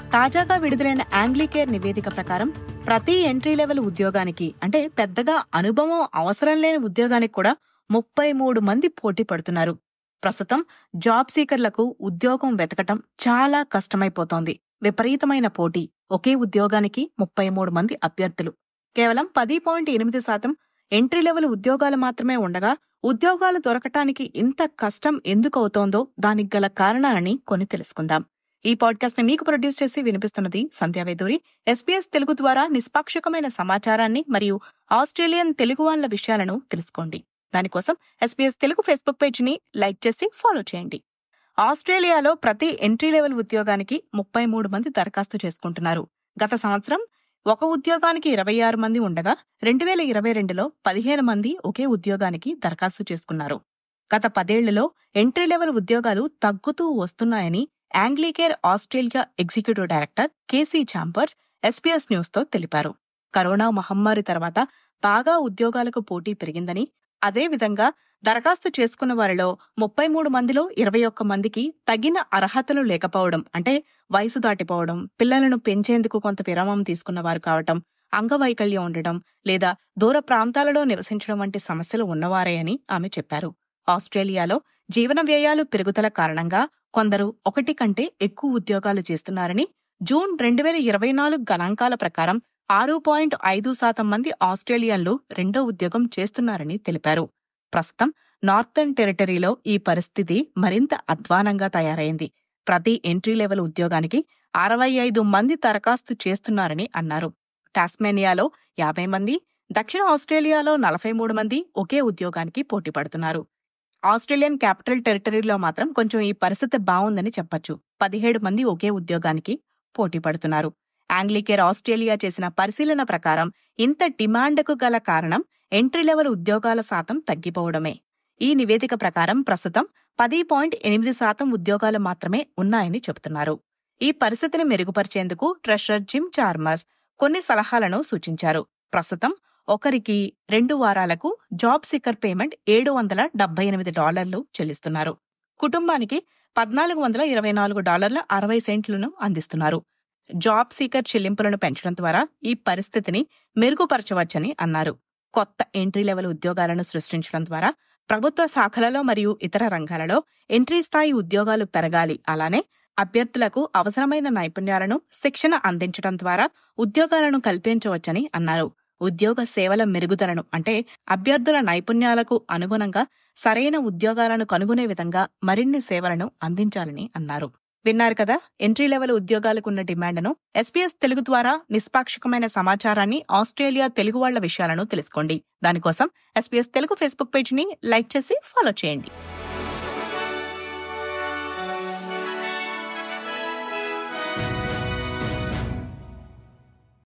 తాజాగా విడుదలైన ఆంగ్లీకేర్ నివేదిక ప్రకారం ప్రతి ఎంట్రీ లెవెల్ ఉద్యోగానికి అంటే పెద్దగా అనుభవం అవసరం లేని ఉద్యోగానికి కూడా ముప్పై మూడు మంది పోటీ పడుతున్నారు ప్రస్తుతం జాబ్ సీకర్లకు ఉద్యోగం వెతకటం చాలా కష్టమైపోతోంది విపరీతమైన పోటీ ఒకే ఉద్యోగానికి ముప్పై మూడు మంది అభ్యర్థులు కేవలం పది పాయింట్ ఎనిమిది శాతం ఎంట్రీ లెవెల్ ఉద్యోగాలు మాత్రమే ఉండగా ఉద్యోగాలు దొరకటానికి ఇంత కష్టం ఎందుకవుతోందో దానికి గల కారణాలని కొన్ని తెలుసుకుందాం ఈ పాడ్కాస్ట్ ని మీకు ప్రొడ్యూస్ చేసి వినిపిస్తున్నది సంధ్యావేదూరి ఎస్పీఎస్ తెలుగు ద్వారా నిష్పాక్షికమైన సమాచారాన్ని మరియు ఆస్ట్రేలియన్ తెలుగు వాళ్ళ విషయాలను తెలుసుకోండి దానికోసం ఎస్పీఎస్ తెలుగు ఫేస్బుక్ పేజ్ ని లైక్ చేసి ఫాలో చేయండి ఆస్ట్రేలియాలో ప్రతి ఎంట్రీ లెవెల్ ఉద్యోగానికి ముప్పై మూడు మంది దరఖాస్తు చేసుకుంటున్నారు గత సంవత్సరం ఒక ఉద్యోగానికి ఇరవై ఆరు మంది ఉండగా రెండు వేల ఇరవై రెండులో పదిహేను మంది ఒకే ఉద్యోగానికి దరఖాస్తు చేసుకున్నారు గత పదేళ్లలో ఎంట్రీ లెవెల్ ఉద్యోగాలు తగ్గుతూ వస్తున్నాయని Anglicare Australia executive director Kasy Chambers SBS news తో తెలిపారు కరోనా మహమ్మారి తర్వాత బాగా ఉద్యోగాలకు పోటీ పెరిగిందని అదేవిధంగా దరఖాస్తు చేసుకున్న వారిలో ముప్పై మూడు మందిలో ఇరవై ఒక్క మందికి తగిన అర్హతలు లేకపోవడం అంటే వయసు దాటిపోవడం పిల్లలను పెంచేందుకు కొంత విరామం తీసుకున్న వారు కావటం అంగవైకల్యం ఉండడం లేదా దూర ప్రాంతాలలో నివసించడం వంటి సమస్యలు ఉన్నవారే అని ఆమె చెప్పారు ఆస్ట్రేలియాలో జీవన వ్యయాలు పెరుగుదల కారణంగా కొందరు ఒకటి కంటే ఎక్కువ ఉద్యోగాలు చేస్తున్నారని జూన్ రెండు వేల ఇరవై నాలుగు గణాంకాల ప్రకారం ఆరు పాయింట్ ఐదు శాతం మంది ఆస్ట్రేలియన్లు రెండో ఉద్యోగం చేస్తున్నారని తెలిపారు ప్రస్తుతం నార్థర్న్ టెరిటరీలో ఈ పరిస్థితి మరింత అధ్వానంగా తయారైంది ప్రతి ఎంట్రీ లెవెల్ ఉద్యోగానికి అరవై ఐదు మంది దరఖాస్తు చేస్తున్నారని అన్నారు టాస్మేనియాలో యాభై మంది దక్షిణ ఆస్ట్రేలియాలో నలభై మూడు మంది ఒకే ఉద్యోగానికి పోటీ పడుతున్నారు ఆస్ట్రేలియన్ క్యాపిటల్ టెరిటరీలో మాత్రం కొంచెం ఈ పరిస్థితి బాగుందని చెప్పొచ్చు పదిహేడు మంది ఒకే ఉద్యోగానికి పోటీ పడుతున్నారు ఆంగ్లీకేర్ ఆస్ట్రేలియా చేసిన పరిశీలన ప్రకారం ఇంత డిమాండ్కు గల కారణం ఎంట్రీ లెవెల్ ఉద్యోగాల శాతం తగ్గిపోవడమే ఈ నివేదిక ప్రకారం ప్రస్తుతం పది పాయింట్ ఎనిమిది శాతం ఉద్యోగాలు మాత్రమే ఉన్నాయని చెబుతున్నారు ఈ పరిస్థితిని మెరుగుపరిచేందుకు ట్రెషరర్ జిమ్ చార్మర్స్ కొన్ని సలహాలను సూచించారు ప్రస్తుతం ఒకరికి రెండు వారాలకు జాబ్ సిక్కర్ పేమెంట్ ఏడు వందల డెబ్బై ఎనిమిది డాలర్లు చెల్లిస్తున్నారు కుటుంబానికి పద్నాలుగు వందల ఇరవై నాలుగు డాలర్ల అరవై సెంట్లను అందిస్తున్నారు జాబ్ సీకర్ చెల్లింపులను పెంచడం ద్వారా ఈ పరిస్థితిని మెరుగుపరచవచ్చని అన్నారు కొత్త ఎంట్రీ లెవెల్ ఉద్యోగాలను సృష్టించడం ద్వారా ప్రభుత్వ శాఖలలో మరియు ఇతర రంగాలలో ఎంట్రీ స్థాయి ఉద్యోగాలు పెరగాలి అలానే అభ్యర్థులకు అవసరమైన నైపుణ్యాలను శిక్షణ అందించడం ద్వారా ఉద్యోగాలను కల్పించవచ్చని అన్నారు ఉద్యోగ సేవల మెరుగుదలను అంటే అభ్యర్థుల నైపుణ్యాలకు అనుగుణంగా సరైన ఉద్యోగాలను కనుగొనే విధంగా మరిన్ని సేవలను అందించాలని అన్నారు విన్నారు కదా ఎంట్రీ లెవెల్ ఉద్యోగాలకున్న డిమాండ్ను ఎస్పీఎస్ తెలుగు ద్వారా నిష్పాక్షికమైన సమాచారాన్ని ఆస్ట్రేలియా తెలుగు వాళ్ల విషయాలను తెలుసుకోండి దానికోసం ఎస్పీఎస్ తెలుగు ఫేస్బుక్ పేజ్ ని లైక్ చేసి ఫాలో చేయండి